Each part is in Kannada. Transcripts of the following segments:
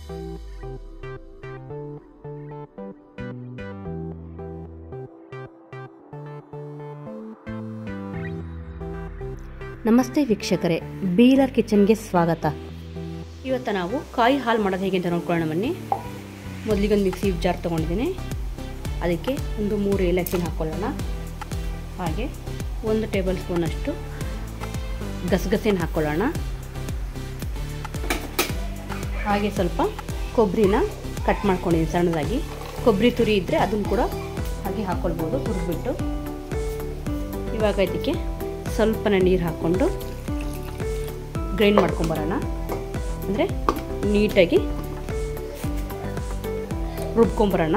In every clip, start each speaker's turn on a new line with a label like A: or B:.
A: ನಮಸ್ತೆ ವೀಕ್ಷಕರೇ ಬೀಲರ್ ಕಿಚನ್ಗೆ ಸ್ವಾಗತ ಇವತ್ತು ನಾವು ಕಾಯಿ ಹಾಲು ಮಾಡೋದು ಹೇಗೆ ಅಂತ ನೋಡ್ಕೊಳ್ಳೋಣ ಬನ್ನಿ ಮೊದಲಿಗೆ ಒಂದು ಮಿಕ್ಸಿ ಜಾರ್ ತೊಗೊಂಡಿದ್ದೀನಿ ಅದಕ್ಕೆ ಒಂದು ಮೂರು ಏಲಕ್ಕಿನ ಹಾಕ್ಕೊಳ್ಳೋಣ ಹಾಗೆ ಒಂದು ಟೇಬಲ್ ಸ್ಪೂನಷ್ಟು ಗಸಗಸೆನ ಹಾಕ್ಕೊಳ್ಳೋಣ ಹಾಗೆ ಸ್ವಲ್ಪ ಕೊಬ್ಬರಿನ ಕಟ್ ಮಾಡ್ಕೊಂಡಿದ್ದೀನಿ ಸಣ್ಣದಾಗಿ ಕೊಬ್ಬರಿ ತುರಿ ಇದ್ದರೆ ಅದನ್ನು ಕೂಡ ಹಾಗೆ ಹಾಕ್ಕೊಳ್ಬೋದು ಹುರಿದ್ಬಿಟ್ಟು ಇವಾಗ ಇದಕ್ಕೆ ಸ್ವಲ್ಪನ ನೀರು ಹಾಕ್ಕೊಂಡು ಗ್ರೈಂಡ್ ಮಾಡ್ಕೊಂಬರೋಣ ಅಂದರೆ ನೀಟಾಗಿ ರುಬ್ಕೊಂಬರೋಣ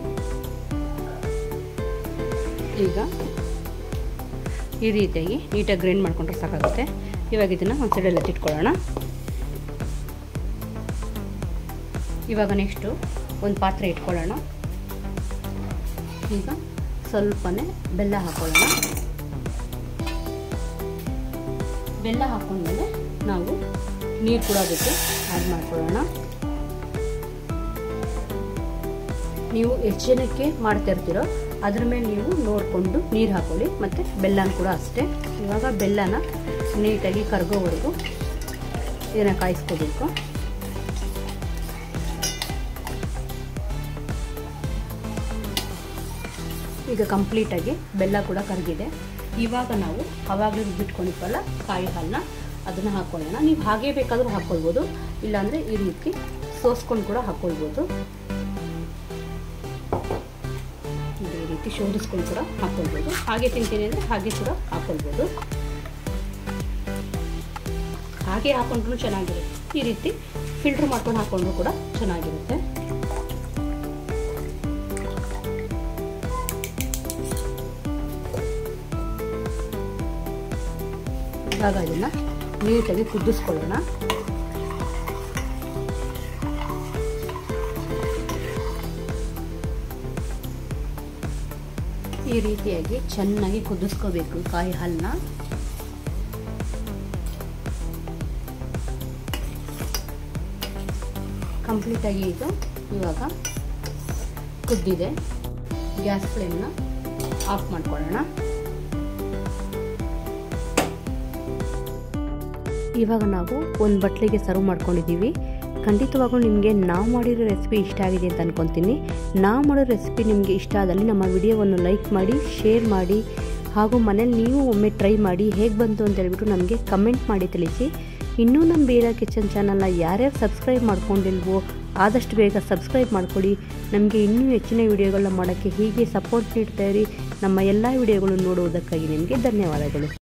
A: ಈಗ ಈ ರೀತಿಯಾಗಿ ನೀಟಾಗಿ ಗ್ರೈಂಡ್ ಮಾಡ್ಕೊಂಡ್ರೆ ಸಾಕಾಗುತ್ತೆ ಇವಾಗ ಇದನ್ನು ಒಂದು ಸೈಡಲ್ಲಿ ಎತ್ತಿಟ್ಕೊಳ್ಳೋಣ ಇವಾಗ ನೆಕ್ಸ್ಟು ಒಂದು ಪಾತ್ರೆ ಇಟ್ಕೊಳ್ಳೋಣ ಈಗ ಸ್ವಲ್ಪನೇ ಬೆಲ್ಲ ಹಾಕ್ಕೊಳ್ಳೋಣ ಬೆಲ್ಲ ಹಾಕೊಂಡ್ಮೇಲೆ ನಾವು ನೀರು ಕೂಡ ಅದಕ್ಕೆ ಆ್ಯಡ್ ಮಾಡ್ಕೊಳ್ಳೋಣ ನೀವು ಎಷ್ಟು ಜನಕ್ಕೆ ಮಾಡ್ತಾ ಇರ್ತೀರೋ ಅದ್ರ ಮೇಲೆ ನೀವು ನೋಡಿಕೊಂಡು ನೀರು ಹಾಕೊಳ್ಳಿ ಮತ್ತು ಬೆಲ್ಲನ ಕೂಡ ಅಷ್ಟೇ ಇವಾಗ ಬೆಲ್ಲನ ನೀಟಾಗಿ ಕರ್ಗೋವರೆಗೂ ಇದನ್ನು ಕಾಯಿಸ್ಕೋಬೇಕು ಈಗ ಕಂಪ್ಲೀಟಾಗಿ ಬೆಲ್ಲ ಕೂಡ ಕರಗಿದೆ ಇವಾಗ ನಾವು ಅವಾಗಲೇ ರುಬ್ಬಿಟ್ಕೊಂಡಿದ್ವಲ್ಲ ಕಾಯಿ ಹಾಲನ್ನ ಅದನ್ನು ಹಾಕ್ಕೊಳ್ಳೋಣ ನೀವು ಹಾಗೇ ಬೇಕಾದರೂ ಹಾಕ್ಕೊಳ್ಬೋದು ಇಲ್ಲಾಂದರೆ ಈ ರೀತಿ ಸೋಸ್ಕೊಂಡು ಕೂಡ ಹಾಕ್ಕೊಳ್ಬೋದು ಈ ರೀತಿ ಶೋಧಿಸ್ಕೊಂಡು ಕೂಡ ಹಾಕ್ಕೊಳ್ಬೋದು ಹಾಗೆ ತಿಂತೀನಿ ಅಂದರೆ ಹಾಗೆ ಕೂಡ ಹಾಕ್ಕೊಳ್ಬೋದು ಹಾಗೆ ಹಾಕೊಂಡ್ರೂ ಚೆನ್ನಾಗಿರುತ್ತೆ ಈ ರೀತಿ ಫಿಲ್ಟ್ರ್ ಮಾಡ್ಕೊಂಡು ಹಾಕೊಂಡ್ರು ಕೂಡ ಚೆನ್ನಾಗಿರುತ್ತೆ ಇವಾಗ ಇದನ್ನು ನೀಟಾಗಿ ಕುದಿಸ್ಕೊಳ್ಳೋಣ ಈ ರೀತಿಯಾಗಿ ಚೆನ್ನಾಗಿ ಕುದಿಸ್ಕೋಬೇಕು ಕಾಯಿ ಹಾಲನ್ನ ಕಂಪ್ಲೀಟಾಗಿ ಇದು ಇವಾಗ ಕುದ್ದಿದೆ ಗ್ಯಾಸ್ ಫ್ಲೇಮ್ನ ಆಫ್ ಮಾಡ್ಕೊಳ್ಳೋಣ ಇವಾಗ ನಾವು ಒಂದು ಬಟ್ಲಿಗೆ ಸರ್ವ್ ಮಾಡ್ಕೊಂಡಿದ್ದೀವಿ ಖಂಡಿತವಾಗೂ ನಿಮಗೆ ನಾವು ಮಾಡಿರೋ ರೆಸಿಪಿ ಇಷ್ಟ ಆಗಿದೆ ಅಂತ ಅನ್ಕೊತೀನಿ ನಾವು ಮಾಡೋ ರೆಸಿಪಿ ನಿಮಗೆ ಇಷ್ಟ ಆದಲ್ಲಿ ನಮ್ಮ ವಿಡಿಯೋವನ್ನು ಲೈಕ್ ಮಾಡಿ ಶೇರ್ ಮಾಡಿ ಹಾಗೂ ಮನೇಲಿ ನೀವು ಒಮ್ಮೆ ಟ್ರೈ ಮಾಡಿ ಹೇಗೆ ಬಂತು ಅಂತ ಹೇಳ್ಬಿಟ್ಟು ನಮಗೆ ಕಮೆಂಟ್ ಮಾಡಿ ತಿಳಿಸಿ ಇನ್ನೂ ನಮ್ಮ ಬೇರೆ ಕಿಚನ್ ಚಾನಲ್ನ ಯಾರ್ಯಾರು ಸಬ್ಸ್ಕ್ರೈಬ್ ಮಾಡ್ಕೊಂಡಿಲ್ವೋ ಆದಷ್ಟು ಬೇಗ ಸಬ್ಸ್ಕ್ರೈಬ್ ಮಾಡ್ಕೊಳ್ಳಿ ನಮಗೆ ಇನ್ನೂ ಹೆಚ್ಚಿನ ವಿಡಿಯೋಗಳನ್ನ ಮಾಡೋಕ್ಕೆ ಹೀಗೆ ಸಪೋರ್ಟ್ ನೀಡ್ತಾ ಇರಿ ನಮ್ಮ ಎಲ್ಲ ವಿಡಿಯೋಗಳು ನೋಡುವುದಕ್ಕಾಗಿ ನಿಮಗೆ ಧನ್ಯವಾದಗಳು